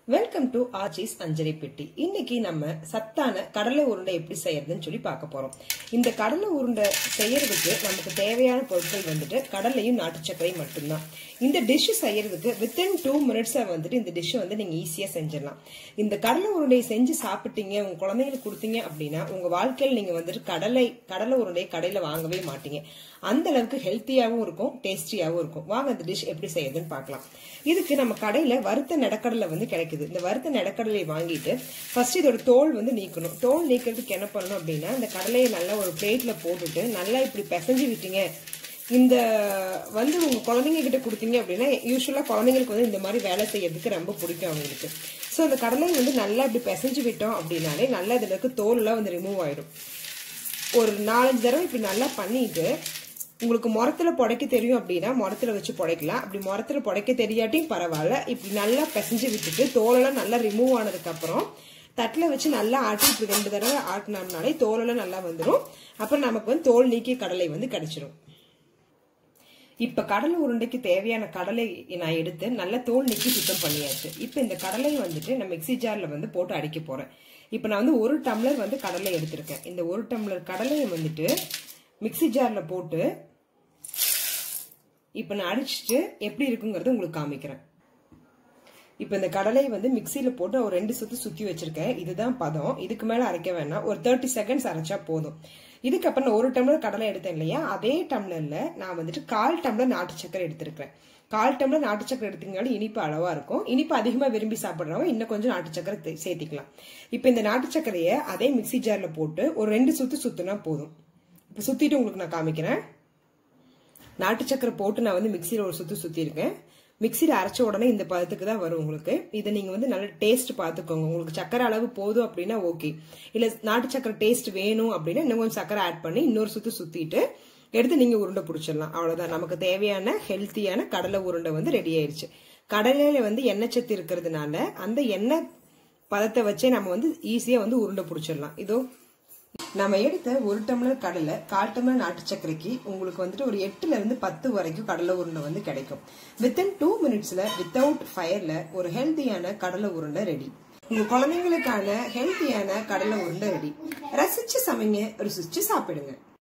welcome to ஆச்சிஸ் அஞ்சரை பெட்டி இன்னைக்கு நம்ம சத்தான கடலை உருண்டை எப்படி செய்யறதுன்னு சொல்லி பார்க்க போறோம் இந்த கடலை உருண்டை செய்யறதுக்கு நமக்கு தேவையான பொருட்கள் வந்துட்டு கடலையும் நாட்டு சர்க்கரையும் மட்டும்தான் இந்த டிஷ் செய்யறதுக்கு வித்தின் டூ மினிட்ஸை வந்துட்டு இந்த டிஷ் வந்து நீங்க ஈஸியா செஞ்சிடலாம் இந்த கடலை உருண்டையை செஞ்சு சாப்பிட்டீங்க உங்க குழந்தைங்களுக்கு கொடுத்தீங்க அப்படின்னா உங்க வாழ்க்கையில் நீங்க வந்துட்டு கடலை கடலை உருண்டையை கடையில வாங்கவே மாட்டீங்க அந்த அளவுக்கு ஹெல்த்தியாவும் இருக்கும் டேஸ்டியாவும் இருக்கும் வாங்க இந்த டிஷ் எப்படி செய்யறதுன்னு பார்க்கலாம் இதுக்கு நம்ம கடையில வறுத்த நடக்கடலை வந்து கிடைக்குது இந்த வறுத்த நடக்கடலை வாங்கிட்டு ஃபர்ஸ்ட் இதோட தோல் வந்து நீக்கணும் தோல் நீக்கிறதுக்கு என்ன பண்ணணும் அப்படின்னா இந்த கடலையை நல்லா ஒரு பிளேட்ல போட்டுட்டு நல்லா இப்படி பிசைஞ்சு விட்டீங்க இந்த வந்து உங்க குழந்தைங்க கிட்ட கொடுத்தீங்க அப்படின்னா யூஸ்வலா குழந்தைங்களுக்கு வந்து இந்த மாதிரி வேலை செய்யறதுக்கு ரொம்ப பிடிக்கும் அவங்களுக்கு ஸோ அந்த கடலை வந்து நல்லா இப்படி பிசைஞ்சு விட்டோம் அப்படின்னாலே நல்லா இதுல இருக்க தோல்லாம் வந்து ரிமூவ் ஆயிடும் ஒரு நாலஞ்சு தடவை இப்படி நல்லா பண்ணிட்டு உங்களுக்கு முரத்துல புடைக்க தெரியும் அப்படின்னா முரத்துல வச்சு புடைக்கலாம் அப்படி முரத்துல புடைக்க தெரியாட்டியும் பரவாயில்ல இப்படி நல்லா பிசைஞ்சு விட்டுட்டு தோலெல்லாம் நல்லா ரிமூவ் ஆனதுக்கு அப்புறம் தட்டில் வச்சு நல்லா ஆட்டி இப்படி ரெண்டு தடவை ஆட்டினோம்னாலே தோலெல்லாம் நல்லா வந்துடும் அப்புறம் நமக்கு வந்து தோல் நீக்கிய கடலை வந்து கிடைச்சிரும் இப்ப கடலை உருண்டைக்கு தேவையான கடலை நான் எடுத்து நல்லா தோல் நீக்கி சுத்தம் பண்ணியாச்சு இப்ப இந்த கடலையை வந்துட்டு நான் மிக்சி ஜார்ல வந்து போட்டு அடிக்க போறேன் இப்ப நான் வந்து ஒரு டம்ளர் வந்து கடலை எடுத்திருக்கேன் இந்த ஒரு டம்ளர் கடலையை வந்துட்டு மிக்சி ஜார்ல போட்டு இப்ப நான் அடிச்சுட்டு எப்படி இருக்குங்கிறது உங்களுக்கு காமிக்கிறேன் இப்ப இந்த கடலையை வந்து மிக்சியில போட்டு ஒரு ரெண்டு சுத்து சுத்தி வச்சிருக்கேன் இதுதான் பதம் இதுக்கு மேல அரைக்க வேணாம் ஒரு தேர்ட்டி செகண்ட்ஸ் அரைச்சா போதும் இதுக்கப்புறம் நான் ஒரு டம்ளர் கடலை எடுத்தேன் இல்லையா அதே டம்ளர்ல நான் வந்துட்டு கால் டம்ளர் நாட்டு சக்கரை எடுத்திருக்கேன் கால் டம்ளர் நாட்டு சக்கரை எடுத்தீங்கனாலும் இனிப்பு அளவா இருக்கும் இனிப்பு அதிகமா விரும்பி சாப்பிடுறவங்க இன்னும் கொஞ்சம் நாட்டு சக்கரை சேர்த்திக்கலாம் இப்ப இந்த நாட்டு சக்கரையை அதே மிக்சி ஜார்ல போட்டு ஒரு ரெண்டு சுத்து சுத்துனா போதும் இப்ப சுத்திட்டு உங்களுக்கு நான் காமிக்கிறேன் நாட்டு சக்கரை போட்டு நான் வந்து மிக்சியில் ஒரு சுத்து சுத்தி இருக்கேன் மிக்சியில் அரைச்ச உடனே இந்த பதத்துக்கு தான் வரும் உங்களுக்கு இதை நீங்க வந்து நல்ல டேஸ்ட் பார்த்துக்கோங்க உங்களுக்கு சக்கரை அளவு போதும் அப்படின்னா ஓகே இல்ல நாட்டு சக்கரை டேஸ்ட் வேணும் அப்படின்னா இன்னும் கொஞ்சம் சக்கரை ஆட் பண்ணி இன்னொரு சுத்து சுத்திட்டு எடுத்து நீங்க உருண்டை பிடிச்சிடலாம் அவ்வளவுதான் நமக்கு தேவையான ஹெல்த்தியான கடலை உருண்டை வந்து ரெடி ஆயிருச்சு கடலையில வந்து எண்ணெய் சத்து இருக்கிறதுனால அந்த எண்ணெய் பதத்தை வச்சே நம்ம வந்து ஈஸியா வந்து உருண்டை பிடிச்சிடலாம் இதோ நம்ம எடுத்த ஒரு டம்ளர் கடலை கால் டம்ளர் நாட்டு சர்க்கரைக்கு உங்களுக்கு வந்துட்டு ஒரு எட்டுல இருந்து பத்து வரைக்கும் கடலை உருண்டை வந்து கிடைக்கும் வித்தின் டூ மினிட்ஸ்ல வித்தவுட் ஃபயர்ல ஒரு ஹெல்த்தியான கடலை உருண்டை ரெடி உங்க குழந்தைங்களுக்கான ஹெல்த்தியான கடலை உருண்டை ரெடி ரசிச்சு சமைங்க ருசிச்சு சாப்பிடுங்க